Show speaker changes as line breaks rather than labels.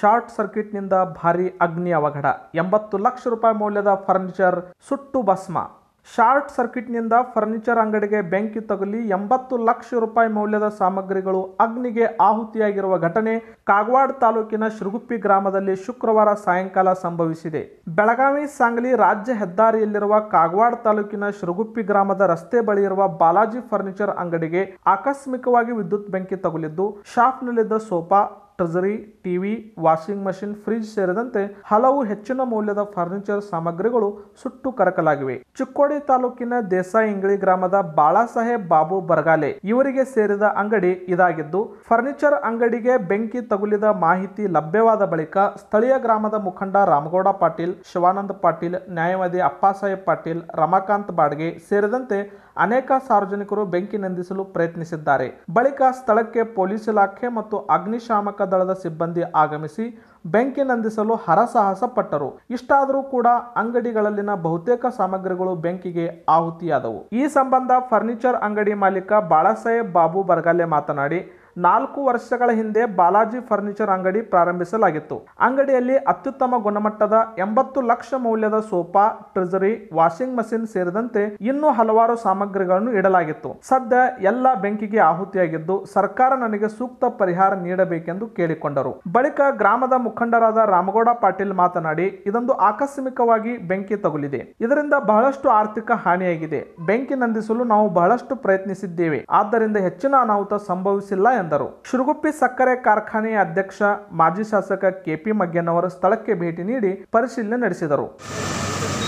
short ಸರ್ಕ್ಯೂಟ್ನಿಂದ ಭಾರಿ ಅಗ್ನಿ ಅವಘಡ ಎಂಬತ್ತು ಲಕ್ಷ ರೂಪಾಯಿ ಮೌಲ್ಯದ ಫರ್ನಿಚರ್ ಸುಟ್ಟು ಭಸ್ಮ ಶಾರ್ಟ್ ಸರ್ಕ್ಯೂಟ್ನಿಂದ ಫರ್ನಿಚರ್ ಅಂಗಡಿಗೆ ಬೆಂಕಿ ತಗುಲಿ ಎಂಬತ್ತು ಲಕ್ಷ ರೂಪಾಯಿ ಮೌಲ್ಯದ ಸಾಮಗ್ರಿಗಳು ಅಗ್ನಿಗೆ ಆಹುತಿಯಾಗಿರುವ ಘಟನೆ ಕಾಗವಾಡ ತಾಲೂಕಿನ ಶಿರುಗುಪ್ಪಿ ಗ್ರಾಮದಲ್ಲಿ ಶುಕ್ರವಾರ ಸಾಯಂಕಾಲ ಸಂಭವಿಸಿದೆ ಬೆಳಗಾವಿ ಸಾಂಗ್ಲಿ ರಾಜ್ಯ ಹೆದ್ದಾರಿಯಲ್ಲಿರುವ ಕಾಗವಾಡ ತಾಲೂಕಿನ ಶಿರುಗುಪ್ಪಿ ಗ್ರಾಮದ ರಸ್ತೆ ಬಳಿ ಇರುವ ಬಾಲಾಜಿ ಫರ್ನಿಚರ್ ಅಂಗಡಿಗೆ ಆಕಸ್ಮಿಕವಾಗಿ ವಿದ್ಯುತ್ ಬೆಂಕಿ ತಗುಲಿದ್ದು ಶಾಪ್ನಲ್ಲಿದ್ದ ಸೋಫಾ ಟ್ರೆಜರಿ ಟಿವಿ ವಾಷಿಂಗ್ ಮಷಿನ್ ಫ್ರಿಜ್ ಸೇರಿದಂತೆ ಹಲವು ಹೆಚ್ಚಿನ ಮೌಲ್ಯದ ಫರ್ನಿಚರ್ ಸಾಮಗ್ರಿಗಳು ಸುಟ್ಟು ಕರಕಲಾಗಿವೆ ಚಿಕ್ಕೋಡಿ ತಾಲೂಕಿನ ದೇಸಾಯಿ ಇಂಗ್ಳಿ ಗ್ರಾಮದ ಬಾಳಾಸಾಹೇಬ್ ಬಾಬು ಬರಗಾಲೆ ಇವರಿಗೆ ಸೇರಿದ ಅಂಗಡಿ ಇದಾಗಿದ್ದು ಫರ್ನಿಚರ್ ಅಂಗಡಿಗೆ ಬೆಂಕಿ ತಗುಲಿದ ಮಾಹಿತಿ ಲಭ್ಯವಾದ ಬಳಿಕ ಸ್ಥಳೀಯ ಗ್ರಾಮದ ಮುಖಂಡ ರಾಮಗೌಡ ಪಾಟೀಲ್ ಶಿವಾನಂದ ಪಾಟೀಲ್ ನ್ಯಾಯವಾದಿ ಅಪ್ಪಾಸಾಹೇಬ್ ಪಾಟೀಲ್ ರಮಾಕಾಂತ್ ಬಾಡ್ಗೆ ಸೇರಿದಂತೆ ಅನೇಕ ಸಾರ್ವಜನಿಕರು ಬೆಂಕಿ ನಂದಿಸಲು ಪ್ರಯತ್ನಿಸಿದ್ದಾರೆ ಬಳಿಕ ಸ್ಥಳಕ್ಕೆ ಪೊಲೀಸ್ ಇಲಾಖೆ ಮತ್ತು ಅಗ್ನಿಶಾಮಕ ದಳದ ಸಿಬ್ಬಂದಿ ಆಗಮಿಸಿ ಬೆಂಕಿ ನಂದಿಸಲು ಹರಸಾಹಸ ಪಟ್ಟರು ಇಷ್ಟಾದರೂ ಕೂಡ ಅಂಗಡಿಗಳಲ್ಲಿನ ಬಹುತೇಕ ಸಾಮಗ್ರಿಗಳು ಬೆಂಕಿಗೆ ಆಹುತಿಯಾದವು ಈ ಸಂಬಂಧ ಫರ್ನಿಚರ್ ಅಂಗಡಿ ಮಾಲೀಕ ಬಾಳಾಸಾಹೇಬ್ ಬಾಬು ಬರಗಾಲೆ ಮಾತನಾಡಿ ನಾಲ್ಕು ವರ್ಷಗಳ ಹಿಂದೆ ಬಾಲಾಜಿ ಫರ್ನಿಚರ್ ಅಂಗಡಿ ಪ್ರಾರಂಭಿಸಲಾಗಿತ್ತು ಅಂಗಡಿಯಲ್ಲಿ ಅತ್ಯುತ್ತಮ ಗುಣಮಟ್ಟದ ಎಂಬತ್ತು ಲಕ್ಷ ಮೌಲ್ಯದ ಸೋಫಾ ಟ್ರೆಜರಿ ವಾಷಿಂಗ್ ಮಷಿನ್ ಸೇರಿದಂತೆ ಇನ್ನೂ ಹಲವಾರು ಸಾಮಗ್ರಿಗಳನ್ನು ಇಡಲಾಗಿತ್ತು ಸದ್ಯ ಎಲ್ಲ ಬೆಂಕಿಗೆ ಆಹುತಿಯಾಗಿದ್ದು ಸರ್ಕಾರ ನನಗೆ ಸೂಕ್ತ ಪರಿಹಾರ ನೀಡಬೇಕೆಂದು ಕೇಳಿಕೊಂಡರು ಬಳಿಕ ಗ್ರಾಮದ ಮುಖಂಡರಾದ ರಾಮಗೌಡ ಪಾಟೀಲ್ ಮಾತನಾಡಿ ಇದೊಂದು ಆಕಸ್ಮಿಕವಾಗಿ ಬೆಂಕಿ ತಗುಲಿದೆ ಇದರಿಂದ ಬಹಳಷ್ಟು ಆರ್ಥಿಕ ಹಾನಿಯಾಗಿದೆ ಬೆಂಕಿ ನಂದಿಸಲು ನಾವು ಬಹಳಷ್ಟು ಪ್ರಯತ್ನಿಸಿದ್ದೇವೆ ಆದ್ದರಿಂದ ಹೆಚ್ಚಿನ ಅನಾಹುತ ಸಂಭವಿಸಿಲ್ಲ ಎಂದರು ಶಿರುಗುಪ್ಪಿ ಸಕ್ಕರೆ ಕಾರ್ಖಾನೆಯ ಅಧ್ಯಕ್ಷ ಮಾಜಿ ಶಾಸಕ ಕೆಪಿ ಮಗ್ಗನವರು ಸ್ಥಳಕ್ಕೆ ಭೇಟಿ ನೀಡಿ ಪರಿಶೀಲನೆ ನಡೆಸಿದರು